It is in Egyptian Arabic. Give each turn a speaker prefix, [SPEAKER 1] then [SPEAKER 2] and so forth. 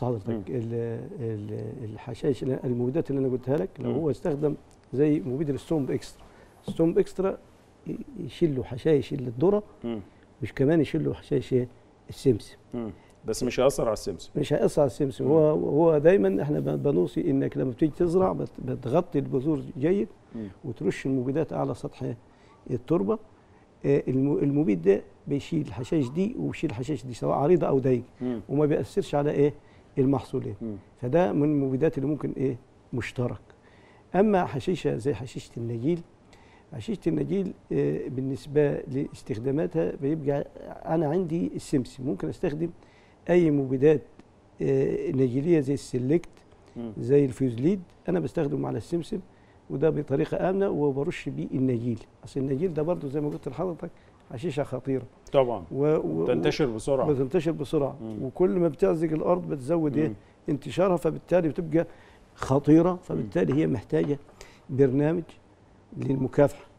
[SPEAKER 1] لحضرتك
[SPEAKER 2] مم.
[SPEAKER 1] ال- ال- الحشائش اللي- المبيدات اللي انا قلتها لك لو
[SPEAKER 2] مم.
[SPEAKER 1] هو استخدم زي مبيد الستومب اكسترا ستومب اكسترا ي- يشيل له حشائش الذره
[SPEAKER 2] مم.
[SPEAKER 1] مش كمان يشيل له حشائش إيه؟ السمسم
[SPEAKER 2] مم. بس مش هيأثر على السمسم
[SPEAKER 1] مش هيأثر على السمسم
[SPEAKER 2] مم.
[SPEAKER 1] هو هو دايما احنا ب- بنوصي انك لما بتيجي تزرع بت- بتغطي البذور جيد
[SPEAKER 2] مم.
[SPEAKER 1] وترش المبيدات على سطح التربه آه، الم- المبيد ده بيشيل الحشائش دي ويشيل الحشائش دي سواء عريضه او ضيقه
[SPEAKER 2] مم.
[SPEAKER 1] وما بيأثرش على ايه المحصولين
[SPEAKER 2] مم.
[SPEAKER 1] فده من المبيدات اللي ممكن ايه مشترك اما حشيشه زي حشيشه النجيل حشيشه النجيل آه، بالنسبه لاستخداماتها بيبقى انا عندي السمسم ممكن استخدم اي مبيدات آه، نجيليه زي السلكت
[SPEAKER 2] مم.
[SPEAKER 1] زي الفيوزليد انا بستخدمه على السمسم وده بطريقه امنه وبرش بيه النجيل اصل النجيل ده برضه زي ما قلت لحضرتك حشيشه خطيره
[SPEAKER 2] طبعا
[SPEAKER 1] و... و...
[SPEAKER 2] تنتشر بسرعه
[SPEAKER 1] بتنتشر بسرعه
[SPEAKER 2] مم.
[SPEAKER 1] وكل ما بتعزق الارض بتزود ايه
[SPEAKER 2] مم.
[SPEAKER 1] انتشارها فبالتالي بتبقى خطيره فبالتالي هي محتاجه برنامج للمكافحه